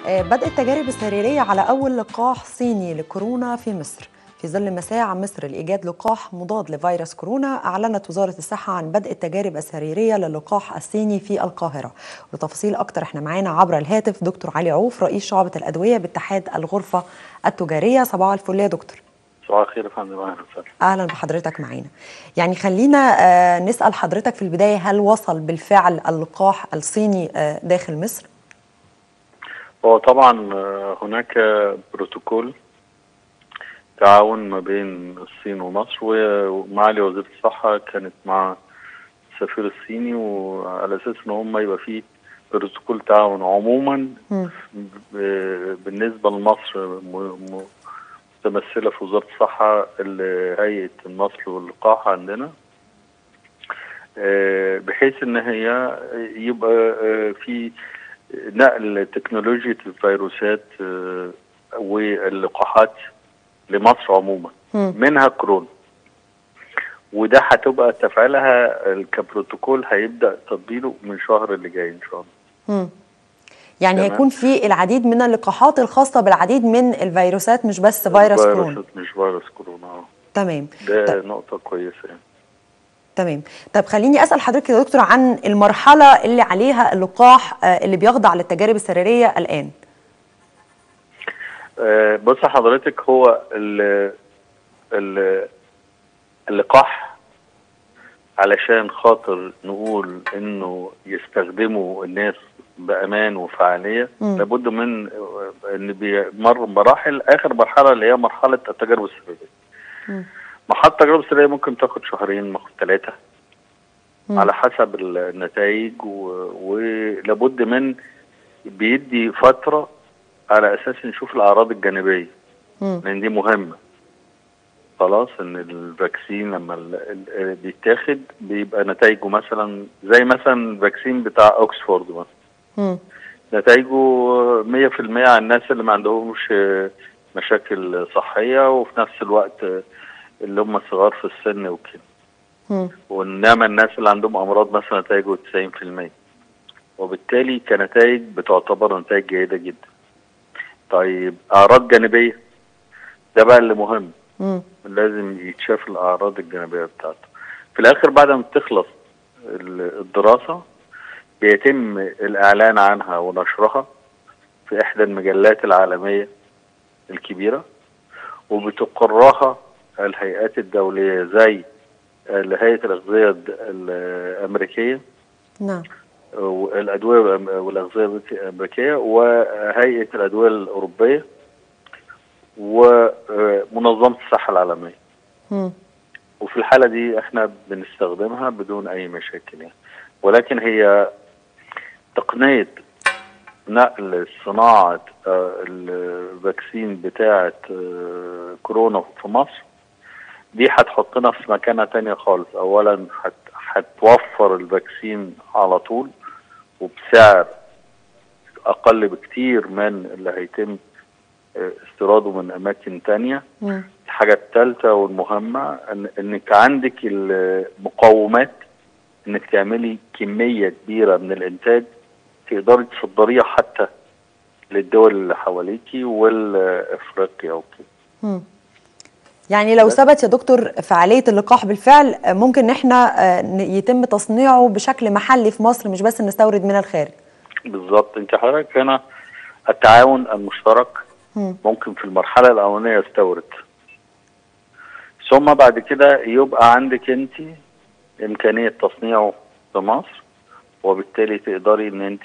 بدء التجارب السريرية على أول لقاح صيني لكورونا في مصر في ظل مساع مصر لإيجاد لقاح مضاد لفيروس كورونا أعلنت وزارة الصحة عن بدء التجارب السريرية للقاح الصيني في القاهرة لتفاصيل أكتر احنا معانا عبر الهاتف دكتور علي عوف رئيس شعبة الأدوية باتحاد الغرفة التجارية صباح الفل يا دكتور صباح الخير يا فندم اهلا وسهلا اهلا بحضرتك معانا يعني خلينا آه نسال حضرتك في البدايه هل وصل بالفعل اللقاح الصيني آه داخل مصر هو طبعا هناك بروتوكول تعاون ما بين الصين ومصر ومعالي وزيرة الصحة كانت مع السفير الصيني وعلى اساس ان هم يبقى في بروتوكول تعاون عموما بالنسبة لمصر متمثلة في وزارة الصحة هيئة النصل واللقاح عندنا بحيث ان هي يبقى في نقل تكنولوجيا الفيروسات واللقاحات لمصر عموما منها كورونا وده هتبقى تفعيلها كبروتوكول هيبدا تطبيقه من الشهر اللي جاي ان شاء الله. يعني تمام. هيكون في العديد من اللقاحات الخاصه بالعديد من الفيروسات مش بس فيروس كورونا. مش فيروس كورونا اه. تمام. ده طيب. نقطه كويسه يعني. تمام طب خليني اسال حضرتك يا دكتور عن المرحله اللي عليها اللقاح اللي بيخضع للتجارب السريريه الان أه بص حضرتك هو ال ال اللقاح علشان خاطر نقول انه يستخدموا الناس بامان وفعاليه م. لابد من ان بيمر مراحل اخر مرحله اللي هي مرحله التجارب السريريه مرحله التجربه السريه ممكن تاخد شهرين ممكن ثلاثه على حسب النتائج ولابد من بيدي فتره على اساس نشوف الاعراض الجانبيه لان دي مهمه خلاص ان الفاكسين لما بيتاخد بيبقى نتائجه مثلا زي مثلا الفاكسين بتاع اوكسفورد مثلا نتائجه 100% على الناس اللي ما عندهمش مشاكل صحيه وفي نفس الوقت اللي هم صغار في السن وكده وانما الناس اللي عندهم امراض مثلا نتائجه 90% وبالتالي كنتائج بتعتبر نتائج جيده جدا طيب اعراض جانبيه ده بقى اللي مهم مم. لازم يتشاف الاعراض الجانبيه بتاعته في الاخر بعد ما بتخلص الدراسه بيتم الاعلان عنها ونشرها في احدى المجلات العالميه الكبيره وبتقرها الهيئات الدولية زي هيئة الأغذية الأمريكية نعم الأدوية والأغذية الأمريكية وهيئة الأدوية الأوروبية ومنظمة الصحة العالمية م. وفي الحالة دي احنا بنستخدمها بدون أي مشاكل يعني ولكن هي تقنية نقل صناعة الفاكسين بتاعة كورونا في مصر دي هتحطنا في مكانة تانية خالص أولا هتوفر الفاكسين على طول وبسعر أقل بكتير من اللي هيتم استيراده من أماكن تانية م. الحاجة الثالثة والمهمة إن إنك عندك المقومات إنك تعملي كمية كبيرة من الإنتاج تقدري تصدريها حتى للدول اللي حواليكي والافريقيا وكده. يعني لو ثبت يا دكتور فعاليه اللقاح بالفعل ممكن ان احنا يتم تصنيعه بشكل محلي في مصر مش بس نستورد من الخارج. بالظبط انت حضرتك هنا التعاون المشترك م. ممكن في المرحله الاولانيه يستورد. ثم بعد كده يبقى عندك انت امكانيه تصنيعه في مصر وبالتالي تقدري ان انت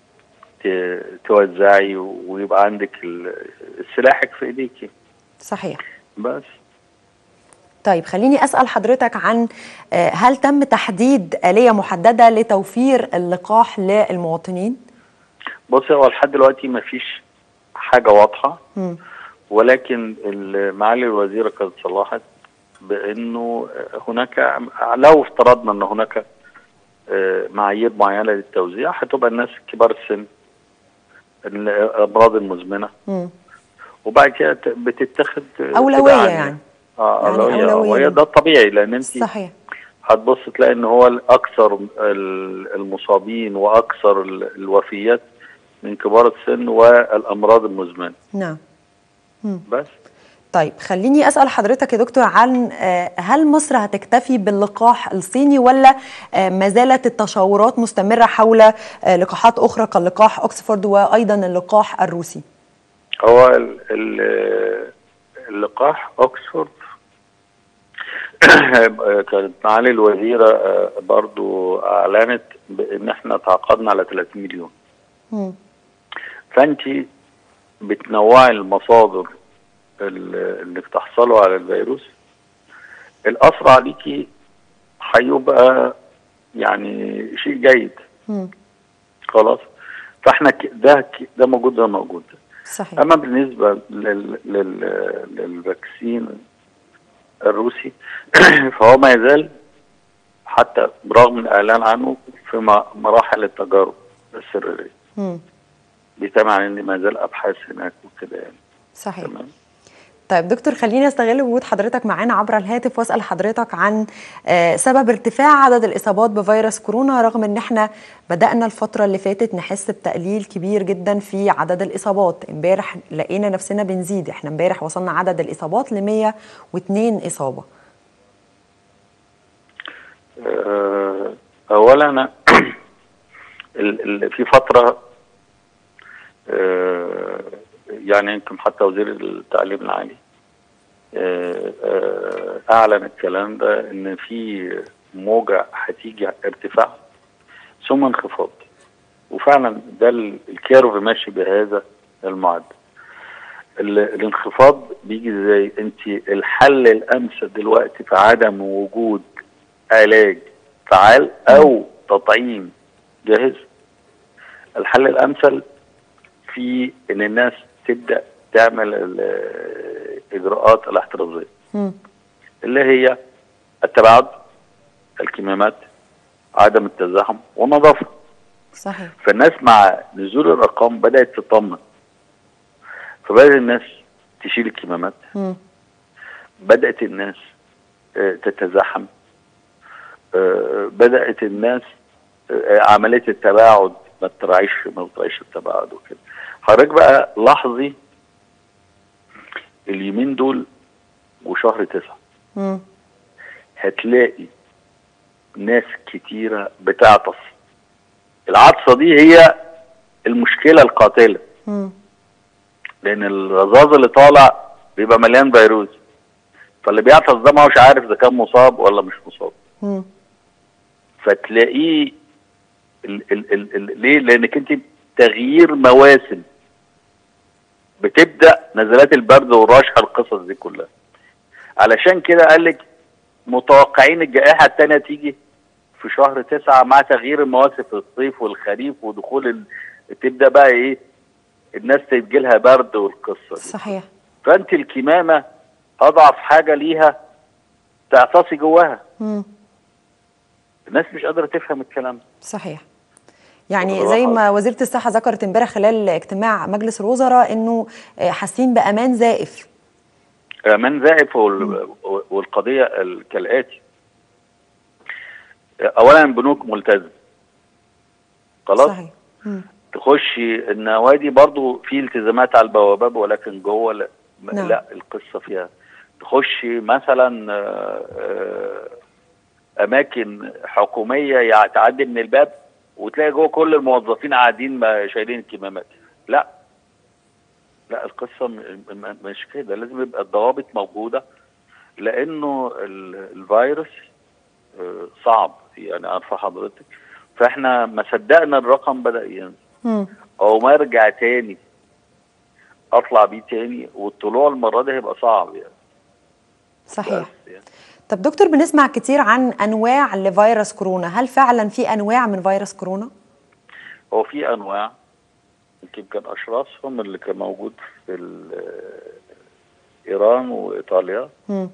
توزعي ويبقى عندك سلاحك في ايديكي صحيح بس طيب خليني اسال حضرتك عن هل تم تحديد اليه محدده لتوفير اللقاح للمواطنين بصي هو لحد دلوقتي ما فيش حاجه واضحه م. ولكن معالي الوزيره قد صلحت بانه هناك لو افترضنا ان هناك معايير معينه للتوزيع هتبقى الناس كبار السن الامراض المزمنه م. وبعد كده بتتخذ اولويه يعني اه يعني اولويه أولوية وهي ده الطبيعي لان انت صحيح هتبص تلاقي ان هو الاكثر المصابين واكثر الوفيات من كبار السن والامراض المزمنه نعم بس طيب خليني اسال حضرتك يا دكتور عن آه، هل مصر هتكتفي باللقاح الصيني ولا آه، ما زالت التشاورات مستمره حول آه، لقاحات اخرى كاللقاح اوكسفورد وايضا اللقاح الروسي هو ال- ال- اللقاح اوكسفورد كانت معالي الوزيره آه، برضو اعلنت بان احنا تعاقدنا على 30 مليون مم. فانت بتنوعي المصادر ال- انك تحصلوا على الفيروس الاسرع ليكي هيبقى يعني شيء جيد مم. خلاص فاحنا ك- ده ك- ده موجود ده موجود صحيح اما بالنسبه لل لل للفاكسين الروسي فهو ما يزال حتى برغم الاعلان عنه في م- مراحل التجارب السريريه مم. بيتابع ان ما زال ابحاث هناك وكده يعني صحيح تمام طيب دكتور خليني استغل وجود حضرتك معانا عبر الهاتف واسال حضرتك عن آه، سبب ارتفاع عدد الاصابات بفيروس كورونا رغم ان احنا بدانا الفتره اللي فاتت نحس بتقليل كبير جدا في عدد الاصابات امبارح لقينا نفسنا بنزيد احنا امبارح وصلنا عدد الاصابات ل 102 اصابه آه، اولا ال- ال- في فتره آه، يعني يمكن حتى وزير التعليم العالي آه، آه، اعلن الكلام ده ان في موجه هتيجي ارتفاع ثم انخفاض وفعلا ده ال- الكيرف ماشي بهذا المعدل ال- الانخفاض بيجي ازاي انت الحل الامثل دلوقتي في عدم وجود علاج فعال او تطعيم جاهز الحل الامثل في ان الناس تبدا تعمل الاجراءات الاحترازيه مم. اللي هي التباعد الكمامات عدم التزاحم والنظافه صحيح فالناس مع نزول الارقام بدات تطمن فبدات الناس تشيل الكمامات مم. بدات الناس آه، تتزاحم آه، بدات الناس آه، عمليه التباعد ما تراعيش ما تراعيش التباعد وكده حضرتك بقى لاحظي اليومين دول وشهر تسعة مم. هتلاقي ناس كتيرة بتعطس العطسة دي هي المشكلة القاتلة مم. لأن الرذاذ اللي طالع بيبقى مليان فيروس فاللي بيعطس ده ما هوش عارف إذا كان مصاب ولا مش مصاب مم. فتلاقيه ال ال ال ال ليه؟ لأنك أنت تغيير مواسم بتبدأ نزلات البرد والرشح القصص دي كلها علشان كده قال لك متوقعين الجائحة التانية تيجي في شهر تسعة مع تغيير المواسم في الصيف والخريف ودخول ال... تبدأ بقى ايه الناس تجيلها برد والقصة دي صحيح فانت الكمامة اضعف حاجة ليها تعتصي جواها مم. الناس مش قادرة تفهم الكلام ده صحيح يعني بصراحة. زي ما وزيرة الصحة ذكرت امبارح خلال اجتماع مجلس الوزراء انه آه، حاسين بامان زائف امان زائف وال... والقضية ال- كالآتي اولا البنوك ملتزم خلاص صحيح مم. تخشي النوادي برضو في التزامات على البوابات ولكن جوه لا, نعم. لا القصه فيها تخشي مثلا آه، آه، اماكن حكوميه يعني تعدي من الباب وتلاقي جوه كل الموظفين قاعدين ما شايلين الكمامات لا لا القصه م- م- مش كده لازم يبقى الضوابط موجوده لانه ال- الفيروس آه، صعب يعني عارفه حضرتك فاحنا ما صدقنا الرقم بدا ينزل مم. او ما ارجع تاني اطلع بيه تاني والطلوع المره دي هيبقى صعب يعني صحيح بس يعني. طب دكتور بنسمع كتير عن انواع لفيروس كورونا هل فعلا في انواع من فيروس كورونا هو في انواع يمكن كان اشرسهم اللي كان موجود في ال- ايران وايطاليا مم.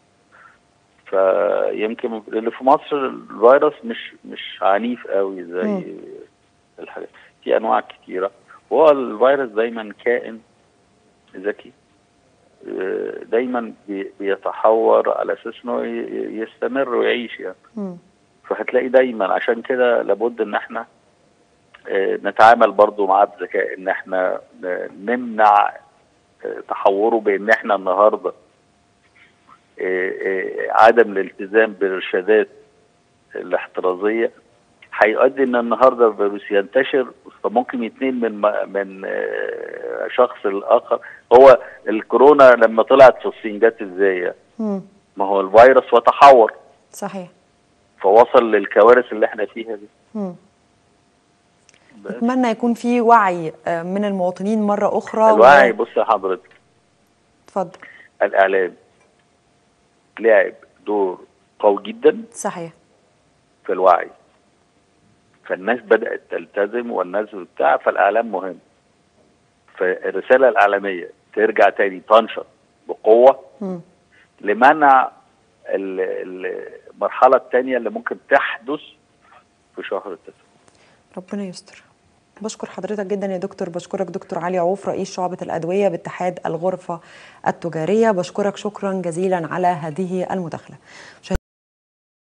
فيمكن اللي في مصر الفيروس مش مش عنيف قوي زي مم. الحاجات في انواع كتيره وهو الفيروس دايما كائن ذكي آه، دايما بي- بيتحور على اساس انه ي- يستمر ويعيش يعني مم. فهتلاقي دايما عشان كده لابد ان احنا آه، نتعامل برضو معاه بذكاء ان احنا ن- نمنع آه، تحوره بان احنا النهارده آه، آه، عدم الالتزام بالارشادات الاحترازيه هيؤدي ان النهارده الفيروس ينتشر فممكن يتنقل من م- من آه، شخص لاخر هو الكورونا لما طلعت في الصين جت ازاي؟ مم. ما هو الفيروس وتحور صحيح فوصل للكوارث اللي احنا فيها دي مم. بس. اتمنى يكون في وعي آه، من المواطنين مره اخرى الوعي بص يا حضرتك اتفضل الاعلام لعب دور قوي جدا صحيح في الوعي فالناس بدات تلتزم والناس بتاع فالاعلام مهم فالرساله الاعلاميه ترجع تاني تنشط بقوه مم. لمنع ال- ال- المرحله الثانيه اللي ممكن تحدث في شهر التسعه ربنا يستر بشكر حضرتك جدا يا دكتور بشكرك دكتور علي عوف رئيس شعبة الأدوية باتحاد الغرفة التجارية بشكرك شكرا جزيلا على هذه المداخلة